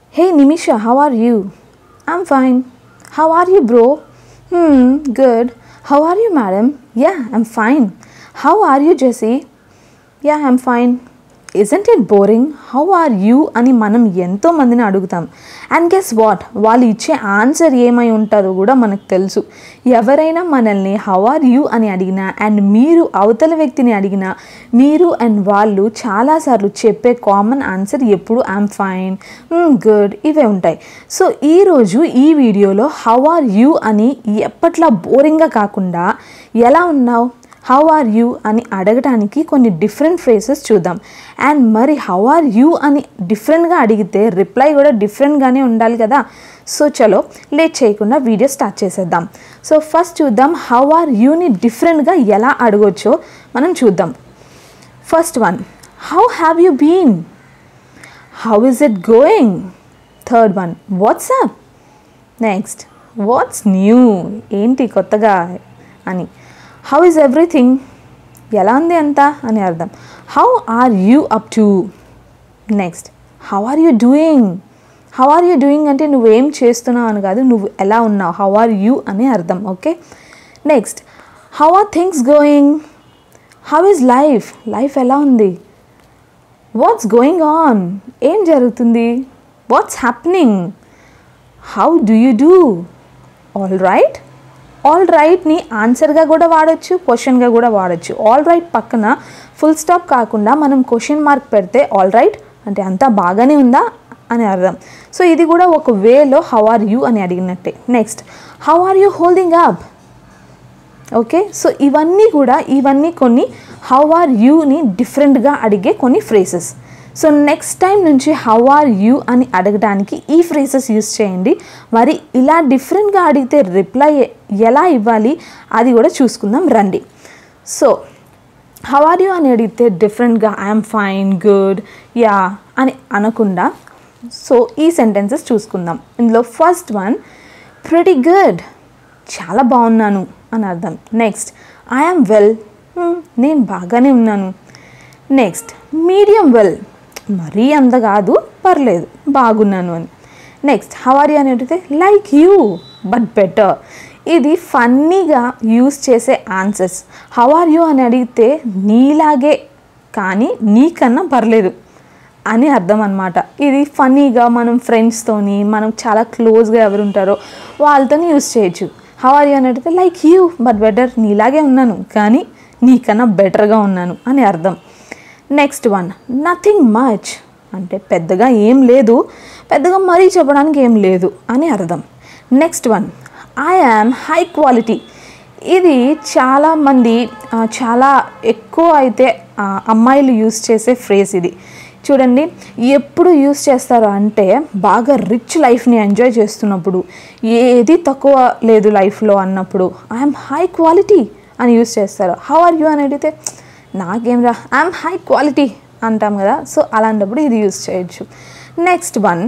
Hey Nimisha, how are you? I'm fine. How are you, bro? Hmm, good. How are you, madam? Yeah, I'm fine. How are you, Jesse? Yeah, I'm fine. Isn't it boring how are you అని మనం ఎంతో మందిని అడుగుతాం and guess what వాళ్ళు ఇచ్చే answer ఏమై ఉంటారో కూడా మనకు తెలుసు ఎవరైనా మనల్ని హౌ ఆర్ యూ అని అడిగినా అండ్ మీరు అవతల వ్యక్తిని అడిగినా మీరు అండ్ వాళ్ళు చాలాసార్లు చెప్పే కామన్ ఆన్సర్ ఎప్పుడు ఐఎమ్ ఫైన్ గుడ్ ఇవే ఉంటాయి సో ఈరోజు ఈ వీడియోలో హౌ ఆర్ యూ అని ఎప్పట్లా బోరింగ్గా కాకుండా ఎలా ఉన్నావు హౌ ఆర్ యూ అని అడగటానికి కొన్ని డిఫరెంట్ ఫ్రేసెస్ చూద్దాం అండ్ మరి హౌ ఆర్ యూ అని డిఫరెంట్గా అడిగితే రిప్లై కూడా డిఫరెంట్గానే ఉండాలి కదా సో చలో లేట్ చేయకుండా వీడియో స్టార్ట్ చేసేద్దాం సో ఫస్ట్ చూద్దాం హౌ ఆర్ యూని డిఫరెంట్గా ఎలా అడగొచ్చో మనం చూద్దాం first one how have you been how is it going third one what's up next what's new ఏంటి కొత్తగా అని హౌ ఈజ్ ఎవ్రీథింగ్ ఎలా ఉంది అంతా అని అర్థం how are you up to next how are you doing how are you doing అంటే నువ్వేం చేస్తున్నావు అని కాదు నువ్వు ఎలా ఉన్నావు హౌ ఆర్ యూ అని అర్థం okay next how are things going how is life life ఎలా ఉంది వాట్స్ గోయింగ్ ఆన్ ఏం జరుగుతుంది what's happening how do you do all right all రైట్ని ఆన్సర్గా కూడా వాడచ్చు క్వశ్చన్గా కూడా వాడచ్చు ఆల్ రైట్ పక్కన ఫుల్ స్టాప్ కాకుండా మనం క్వశ్చన్ మార్క్ పెడితే ఆల్ రైట్ అంటే అంతా బాగానే ఉందా అని అర్థం సో ఇది కూడా ఒక వేలో హౌ ఆర్ యూ అని అడిగినట్టే next how are you holding up okay so ఇవన్నీ కూడా ఇవన్నీ కొన్ని హౌ ఆర్ యూని డిఫరెంట్గా అడిగే కొన్ని ఫ్రేసెస్ సో నెక్స్ట్ టైం నుంచి హౌ ఆర్ యూ అని అడగడానికి ఈ ఫ్రేసెస్ యూస్ చేయండి మరి ఇలా డిఫరెంట్గా అడిగితే రిప్లై ఎలా ఇవ్వాలి అది కూడా చూసుకుందాం రండి సో హౌ ఆర్ యూ అని అడిగితే డిఫరెంట్గా ఐఎమ్ ఫైన్ గుడ్ యా అని అనకుండా సో ఈ సెంటెన్సెస్ చూసుకుందాం ఇందులో ఫస్ట్ వన్ ప్రెటీ గుడ్ చాలా బాగున్నాను అని అర్థం నెక్స్ట్ ఐఎమ్ వెల్ నేను బాగానే ఉన్నాను నెక్స్ట్ మీడియం వెల్ మరీ అంత కాదు పర్లేదు బాగున్నాను అని నెక్స్ట్ హవారి అని అడిగితే లైక్ యూ బట్ బెటర్ ఇది ఫన్నీగా యూస్ చేసే ఆన్సర్స్ హౌ ఆర్ యూ అని అడిగితే నీలాగే కానీ నీకన్నా పర్లేదు అని అర్థం అనమాట ఇది ఫన్నీగా మనం ఫ్రెండ్స్తోని మనం చాలా క్లోజ్గా ఎవరు ఉంటారో వాళ్ళతోని యూస్ చేయొచ్చు హౌ ఆర్ యూ అని అడిగితే లైక్ యూ బట్ బెటర్ నీలాగే ఉన్నాను కానీ నీకన్నా బెటర్గా ఉన్నాను అని అర్థం నెక్స్ట్ వన్ నథింగ్ మచ్ అంటే పెద్దగా ఏం లేదు పెద్దగా మరీ చెప్పడానికి ఏం లేదు అని అర్థం next one I am high quality ఇది చాలామంది చాలా ఎక్కువ అయితే అమ్మాయిలు యూస్ చేసే ఫ్రేజ్ ఇది చూడండి ఎప్పుడు యూస్ చేస్తారు అంటే బాగా రిచ్ లైఫ్ని ఎంజాయ్ చేస్తున్నప్పుడు ఏది తక్కువ లేదు లైఫ్లో అన్నప్పుడు ఐఎమ్ హై క్వాలిటీ అని యూస్ చేస్తారు హౌ ఆర్ యూ అని అడిగితే నాకేం రా ఐఎమ్ హై క్వాలిటీ అంటాం కదా సో అలాంటప్పుడు ఇది యూస్ చేయొచ్చు next one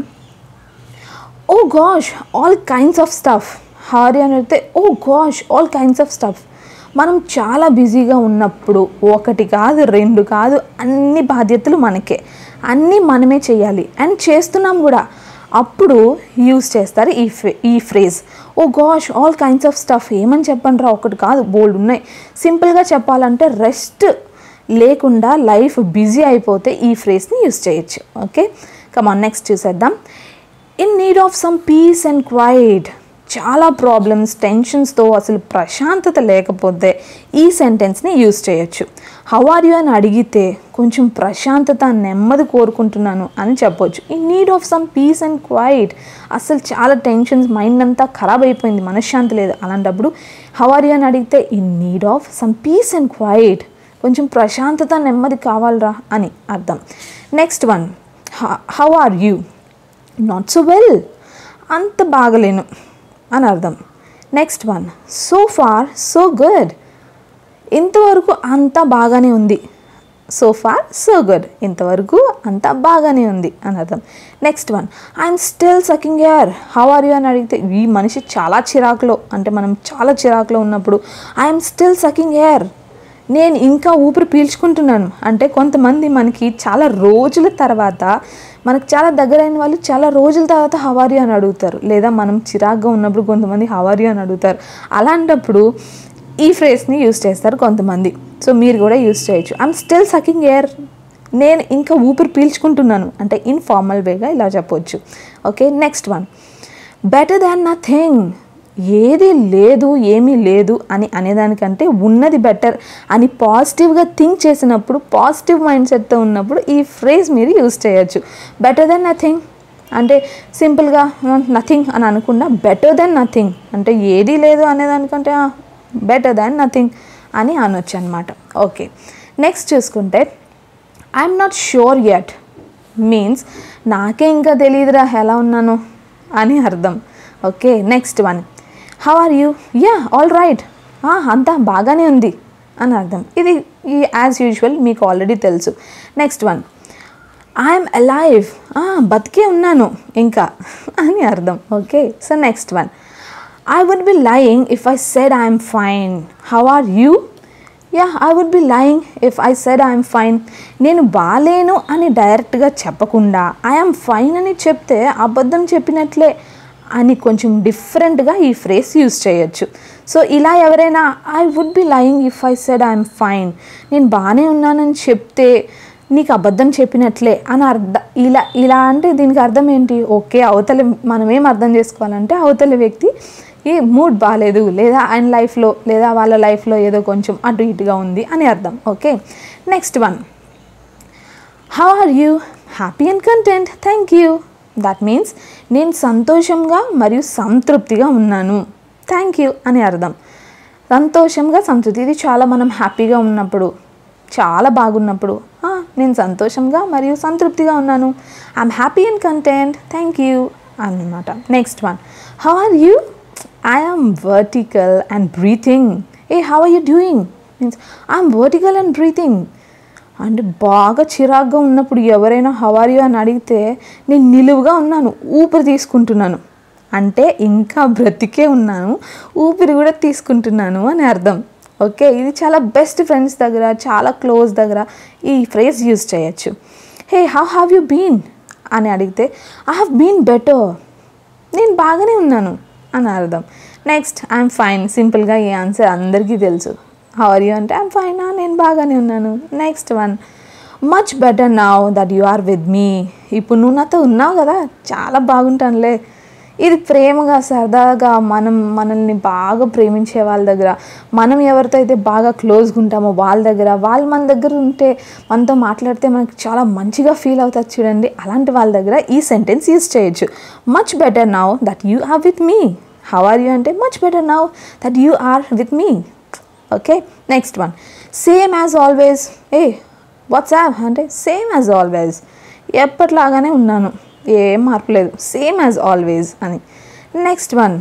oh gosh all kinds of stuff హారీ అని అడిగితే oh gosh all kinds of stuff మనం చాలా బిజీగా ఉన్నప్పుడు ఒకటి కాదు రెండు కాదు అన్ని బాధ్యతలు మనకే అన్నీ మనమే చేయాలి అండ్ చేస్తున్నాం కూడా అప్పుడు యూస్ చేస్తారు ఈ ఫ్రే ఈ phrase oh gosh all kinds of stuff ఏమని చెప్పండి రా ఒకటి కాదు బోల్డ్ ఉన్నాయి సింపుల్గా చెప్పాలంటే రెస్ట్ లేకుండా లైఫ్ బిజీ అయిపోతే ఈ ఫ్రేజ్ని యూస్ చేయొచ్చు ఓకే కమాన్ నెక్స్ట్ చూసేద్దాం in need of some peace and quiet చాలా ప్రాబ్లమ్స్ టెన్షన్స్తో అసలు ప్రశాంతత లేకపోతే ఈ సెంటెన్స్ని యూస్ చేయొచ్చు హౌ ఆర్ యూ అని అడిగితే కొంచెం ప్రశాంతత నెమ్మది కోరుకుంటున్నాను అని చెప్పొచ్చు in need of some peace and quiet అసలు చాలా టెన్షన్స్ మైండ్ అంతా ఖరాబ్ అయిపోయింది మనశ్శాంతి లేదు అలాంటప్పుడు హౌ ఆర్ యూ అని అడిగితే in need of some peace and quiet కొంచెం ప్రశాంతత నెమ్మది కావాలరా అని అర్థం next one how are you not so well అంత బాగలేను అని అర్థం next one so far so good ఇంతవరకు అంతా బాగానే ఉంది సో ఫార్ సో గుడ్ ఇంతవరకు అంతా బాగానే ఉంది అని అర్థం next one I'm still sucking air how are you అని అడిగితే ఈ మనిషి చాలా చిరాకులో అంటే మనం చాలా చిరాకులో ఉన్నప్పుడు ఐఎమ్ స్టిల్ సకింగ్ ఎయిర్ నేను ఇంకా ఊపిరి పీల్చుకుంటున్నాను అంటే కొంతమంది మనకి చాలా రోజుల తర్వాత మనకు చాలా దగ్గరైన వాళ్ళు చాలా రోజుల తర్వాత హవారి అని అడుగుతారు లేదా మనం చిరాగ్గా ఉన్నప్పుడు కొంతమంది హవారి అని అడుగుతారు అలాంటప్పుడు ఈ ఫ్రేస్ని యూస్ చేస్తారు కొంతమంది సో మీరు కూడా యూస్ చేయొచ్చు ఐఎమ్ స్టిల్ సకింగ్ ఎయిర్ నేను ఇంకా ఊపిరి పీల్చుకుంటున్నాను అంటే ఇన్ఫార్మల్ వేగా ఇలా చెప్పొచ్చు okay next one better than nothing ఏది లేదు ఏమీ లేదు అని అనేదానికంటే ఉన్నది బెటర్ అని పాజిటివ్గా థింక్ చేసినప్పుడు పాజిటివ్ మైండ్ సెట్తో ఉన్నప్పుడు ఈ ఫ్రేజ్ మీరు యూస్ చేయొచ్చు బెటర్ దెన్ నథింగ్ అంటే సింపుల్గా నథింగ్ అని అనకుండా బెటర్ దెన్ నథింగ్ అంటే ఏది లేదు అనేదానికంటే బెటర్ దాన్ నథింగ్ అని అనొచ్చు అనమాట ఓకే నెక్స్ట్ చూసుకుంటే I'm not sure yet means నాకే ఇంకా తెలియదురా ఎలా ఉన్నాను అని అర్థం okay next one how are you ya all right అంతా బాగానే ఉంది అని అర్థం ఇది ఈ యాజ్ యూజువల్ మీకు ఆల్రెడీ తెలుసు నెక్స్ట్ వన్ ఐఎమ్ అలైవ్ బతికే ఉన్నాను ఇంకా అని అర్థం okay so next one I would be lying if I said I'm fine how are you ya I would be lying if I said I'm fine నేను బాలేను అని డైరెక్ట్గా చెప్పకుండా ఐఎమ్ ఫైన్ అని చెప్తే అబద్ధం చెప్పినట్లే అని కొంచెం డిఫరెంట్గా ఈ ఫ్రేస్ యూస్ చేయొచ్చు సో ఇలా ఎవరైనా I would be lying if I said I'm fine నేను బాగానే ఉన్నానని చెప్తే నీకు అబద్ధం చెప్పినట్లే అని అర్థం ఇలా ఇలా అంటే దీనికి అర్థం ఏంటి ఓకే అవతల మనం ఏం అర్థం చేసుకోవాలంటే అవతల వ్యక్తి ఈ మూడ్ బాగాలేదు లేదా ఆయన లైఫ్లో లేదా వాళ్ళ లైఫ్లో ఏదో కొంచెం అటు ఇటుగా ఉంది అని అర్థం okay next one how are you happy and content thank you that means నేను సంతోషంగా మరియు సంతృప్తిగా ఉన్నాను థ్యాంక్ యూ అని అర్థం సంతోషంగా సంతృప్తి ఇది చాలా మనం హ్యాపీగా ఉన్నప్పుడు చాలా బాగున్నప్పుడు "ఆ, నేను సంతోషంగా మరియు సంతృప్తిగా ఉన్నాను I'm happy and content thank you అన్నమాట next one how are you I'm vertical and breathing ఏ how are you doing means I'm vertical and breathing అంటే బాగా చిరాగ్గా ఉన్నప్పుడు ఎవరైనా హవారియో అని అడిగితే నేను నిలువుగా ఉన్నాను ఊపిరి తీసుకుంటున్నాను అంటే ఇంకా బ్రతికే ఉన్నాను ఊపిరి కూడా తీసుకుంటున్నాను అని అర్థం ఓకే ఇది చాలా బెస్ట్ ఫ్రెండ్స్ దగ్గర చాలా క్లోజ్ దగ్గర ఈ ఫ్రేజ్ యూజ్ చేయొచ్చు hey how have you been అని అడిగితే ఐ హ్యావ్ బీన్ బెటర్ నేను బాగానే ఉన్నాను అని అర్థం నెక్స్ట్ ఐఎమ్ ఫైన్ సింపుల్గా ఈ ఆన్సర్ అందరికీ తెలుసు హవర్ యూ అంటే ఐఎమ్ ఫైన్ నేను బాగానే ఉన్నాను next one much better now that you are with me ఇప్పుడు నువ్వు నాతో ఉన్నావు కదా చాలా బాగుంటానులే ఇది ప్రేమగా సరదాగా మనం మనల్ని బాగా ప్రేమించే వాళ్ళ దగ్గర మనం ఎవరితో అయితే బాగా క్లోజ్గా ఉంటామో వాళ్ళ దగ్గర వాళ్ళు మన దగ్గర ఉంటే మనతో మాట్లాడితే మనకి చాలా మంచిగా ఫీల్ అవుతుంది చూడండి అలాంటి వాళ్ళ దగ్గర ఈ సెంటెన్స్ యూస్ చేయొచ్చు much better now that you are with me how are you అంటే much better now that you are with me okay next one same as always ఏ వాట్సాప్ అంటే సేమ్ యాజ్ ఆల్వేస్ ఎప్పటిలాగానే ఉన్నాను ఏం మార్పు లేదు same as always అని next one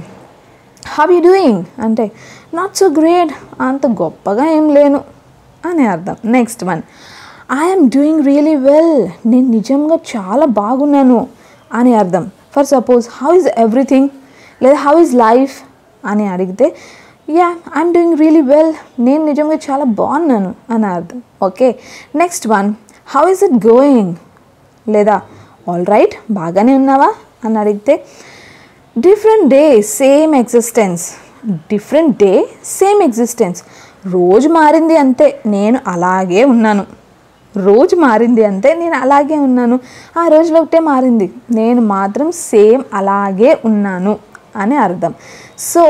how you doing అంటే నాట్ సో గ్రేట్ అంత గొప్పగా ఏం లేను అని అర్థం next one I'm doing really well నేను నిజంగా చాలా బాగున్నాను అని అర్థం for suppose how is everything లేదా హౌ ఇస్ లైఫ్ అని అడిగితే ya I'm doing really well నేను నిజంగా చాలా బాగున్నాను అని అర్థం okay next one how is it going లేదా ఆల్ రైట్ బాగానే ఉన్నావా అని అడిగితే different day same existence different day same existence రోజు మారింది అంతే నేను అలాగే ఉన్నాను రోజు మారింది అంతే నేను అలాగే ఉన్నాను ఆ రోజులో ఒకటే మారింది నేను మాత్రం సేమ్ అలాగే ఉన్నాను అని అర్థం సో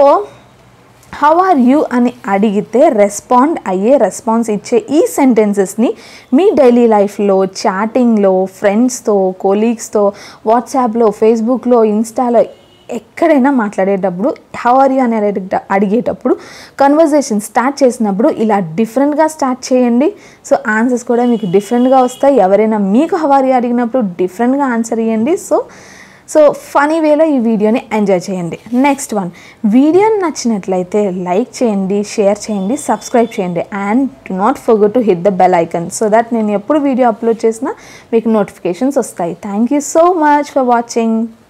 హౌ ఆర్ యూ అని అడిగితే రెస్పాండ్ అయ్యే రెస్పాన్స్ ఇచ్చే ఈ సెంటెన్సెస్ని మీ డైలీ లైఫ్లో చాటింగ్లో ఫ్రెండ్స్తో కొలీగ్స్తో వాట్సాప్లో ఫేస్బుక్లో ఇన్స్టాలో ఎక్కడైనా మాట్లాడేటప్పుడు హౌ ఆర్ యూ అని అడిగే- అడిగేటప్పుడు కన్వర్జేషన్ స్టార్ట్ చేసినప్పుడు ఇలా డిఫరెంట్గా స్టార్ట్ చేయండి సో ఆన్సర్స్ కూడా మీకు డిఫరెంట్గా వస్తాయి ఎవరైనా మీకు హౌ ఆర్ యూ అడిగినప్పుడు డిఫరెంట్గా ఆన్సర్ ఇవ్వండి సో సో ఫనీ వేలో ఈ వీడియోని ఎంజాయ్ చేయండి నెక్స్ట్ వన్ వీడియో నచ్చినట్లయితే లైక్ చేయండి షేర్ చేయండి సబ్స్క్రైబ్ చేయండి and do not forget to hit the bell icon so that నేను ఎప్పుడు వీడియో అప్లోడ్ చేసినా మీకు నోటిఫికేషన్స్ వస్తాయి thank you so much for watching